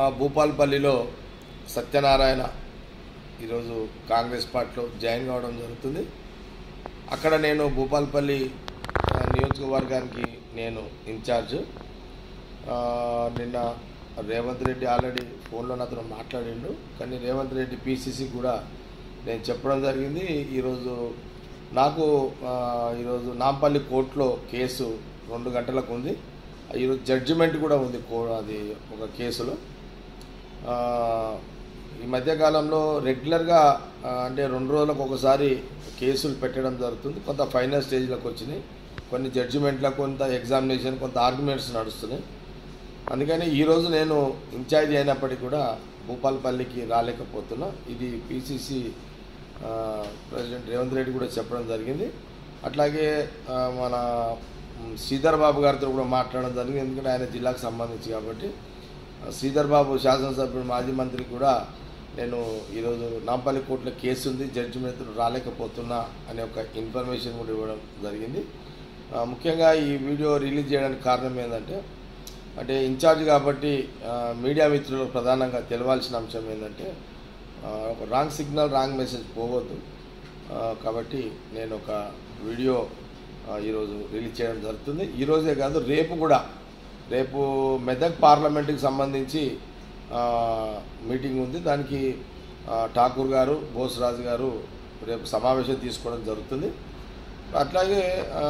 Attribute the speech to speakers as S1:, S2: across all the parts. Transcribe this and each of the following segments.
S1: భూపాల్పల్లిలో సత్యనారాయణ ఈరోజు కాంగ్రెస్ పార్టీలో జాయిన్ కావడం జరుగుతుంది అక్కడ నేను భూపాల్పల్లి ఆ, నియోజకవర్గానికి నేను ఇన్ఛార్జ్ ఆ, నిన్న రేవంత్ రెడ్డి ఆల్రెడీ ఫోన్లో నాతో మాట్లాడిండు కానీ రేవంత్ రెడ్డి పీసీసీ కూడా నేను చెప్పడం జరిగింది ఈరోజు నాకు ఆ, ఈరోజు నాంపల్లి కోర్టులో కేసు రెండు గంటలకు ఉంది ఈరోజు జడ్జిమెంట్ కూడా ఉంది కో అది ఒక కేసులో ఆ, ఈ మధ్యకాలంలో రెగ్యులర్గా ఆ, అంటే రెండు రోజులకు ఒకసారి కేసులు పెట్టడం జరుగుతుంది కొంత ఫైనల్ స్టేజ్లోకి వచ్చినాయి కొన్ని జడ్జిమెంట్లకు కొంత ఎగ్జామినేషన్ కొంత ఆర్గ్యుమెంట్స్ నడుస్తున్నాయి అందుకని ఈరోజు నేను ఇన్ఛార్జ్ అయినప్పటికీ కూడా భూపాలపల్లికి రాలేకపోతున్నా ఇది పిసిసి ప్రెసిడెంట్ రేవంత్ రెడ్డి కూడా చెప్పడం జరిగింది అట్లాగే ఆ, మన మ్, శ్రీధర్ బాబు గారితో కూడా మాట్లాడడం జరిగింది ఎందుకంటే ఆయన జిల్లాకు సంబంధించి కాబట్టి ఆ, శ్రీధర్ బాబు శాసనసభ్యుడు మాజీ మంత్రికి కూడా నేను ఈరోజు నాంపల్లి కోర్టులో కేసు ఉంది జడ్జిమెంట్ రాలేకపోతున్నా అనే ఒక ఇన్ఫర్మేషన్ కూడా ఇవ్వడం జరిగింది ఆ, ముఖ్యంగా ఈ వీడియో రిలీజ్ చేయడానికి కారణం ఏంటంటే అంటే ఇన్ఛార్జ్ కాబట్టి ఆ, మీడియా మిత్రులకు ప్రధానంగా తెలవాల్సిన అంశం ఏంటంటే ఆ, ఒక రాంగ్ సిగ్నల్ రాంగ్ మెసేజ్ పోవద్దు ఆ, కాబట్టి నేను ఒక వీడియో ఆ, ఈరోజు రిలీజ్ చేయడం జరుగుతుంది ఈరోజే కాదు రేపు కూడా రేపు మెదక్ పార్లమెంటుకి సంబంధించి ఆ, మీటింగ్ ఉంది దానికి ఆ, ఠాకూర్ గారు బోస్రాజు గారు రేపు సమావేశం తీసుకోవడం జరుగుతుంది అట్లాగే ఆ,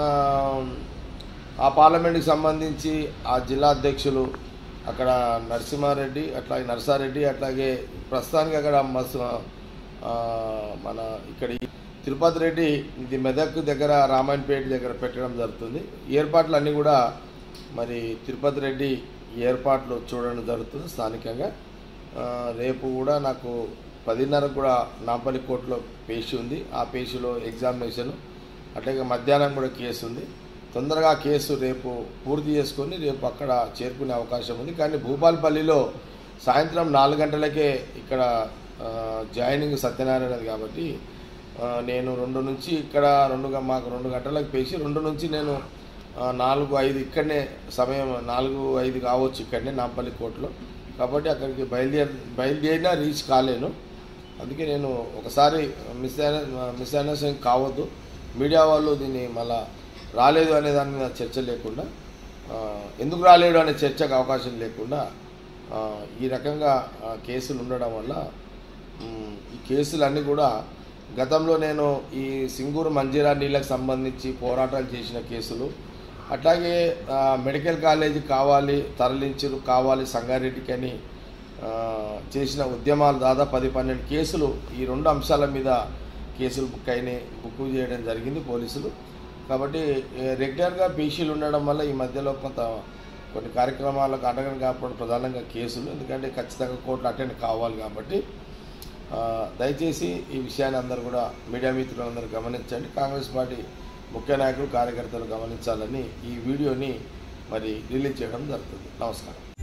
S1: ఆ పార్లమెంట్కి సంబంధించి ఆ జిల్లా అధ్యక్షులు అక్కడ నరసింహారెడ్డి అట్లాగే నరసారెడ్డి అట్లాగే ప్రస్తుతానికి అక్కడ మస్ ఆ, మన ఇక్కడ ఈ తిరుపతి రెడ్డి ఇది మెదక్ దగ్గర రామాయణపేట దగ్గర పెట్టడం జరుగుతుంది ఏర్పాట్లు అన్నీ కూడా మరి తిరుపతి రెడ్డి ఈ ఏర్పాట్లు చూడడం జరుగుతుంది స్థానికంగా ఆ, రేపు కూడా నాకు పదిన్నరకు కూడా నాంపల్లి కోర్టులో పేషి ఉంది ఆ పేషిలో ఎగ్జామినేషన్ అట్లాగే మధ్యాహ్నం కూడా కేసు ఉంది తొందరగా ఆ కేసు రేపు పూర్తి చేసుకొని రేపు అక్కడ చేరుకునే అవకాశం ఉంది కానీ భూపాలపల్లిలో సాయంత్రం నాలుగు గంటలకే ఇక్కడ ఆ, జాయినింగ్ సత్యనారాయణది కాబట్టి ఆ, నేను రెండు నుంచి ఇక్కడ రెండు గ- మాకు రెండు గంటలకు పేసి రెండు నుంచి నేను ఆ, నాలుగు ఐదు ఇక్కడనే సమయం నాలుగు ఐదు కావచ్చు ఇక్కడనే నాంపల్లి కోర్టులో కాబట్టి అక్కడికి బయలుదేరి బయలుదేరినా రీచ్ కాలేను అందుకే నేను ఒకసారి మిస్ అయిన మిస్ అయిన కావద్దు మీడియా వాళ్ళు దీన్ని మళ్ళా రాలేదు అనే దాని మీద చర్చ లేకుండా ఆ, ఎందుకు రాలేడు అనే చర్చకు అవకాశం లేకుండా ఆ, ఈ రకంగా ఆ, కేసులు ఉండడం వల్ల మ్, ఈ కేసులన్నీ కూడా గతంలో నేను ఈ సింగూరు మంజీరా నీళ్ళకి సంబంధించి పోరాటాలు చేసిన కేసులు అట్లాగే ఆ, మెడికల్ కాలేజీ కావాలి తరలించరు కావాలి సంగారెడ్డికి అని ఆ, చేసిన ఉద్యమాలు దాదాపు పది పన్నెండు కేసులు ఈ రెండు అంశాల మీద కేసులు బుక్ అయినాయి బుక్ చేయడం జరిగింది పోలీసులు కాబట్టి ఏ, రెగ్యులర్గా పీసీలు ఉండడం వల్ల ఈ మధ్యలో కొంత కొన్ని కార్యక్రమాలకు అడగడం కాబట్టి ప్రధానంగా కేసులు ఎందుకంటే ఖచ్చితంగా కోర్టులు అటెండ్ కావాలి కాబట్టి ఆ, దయచేసి ఈ విషయాన్ని అందరూ కూడా మీడియా మిత్రులందరూ గమనించండి కాంగ్రెస్ పార్టీ ముఖ్య నాయకులు కార్యకర్తలు గమనించాలని ఈ వీడియోని మరి రిలీజ్ చేయడం జరుగుతుంది నమస్కారం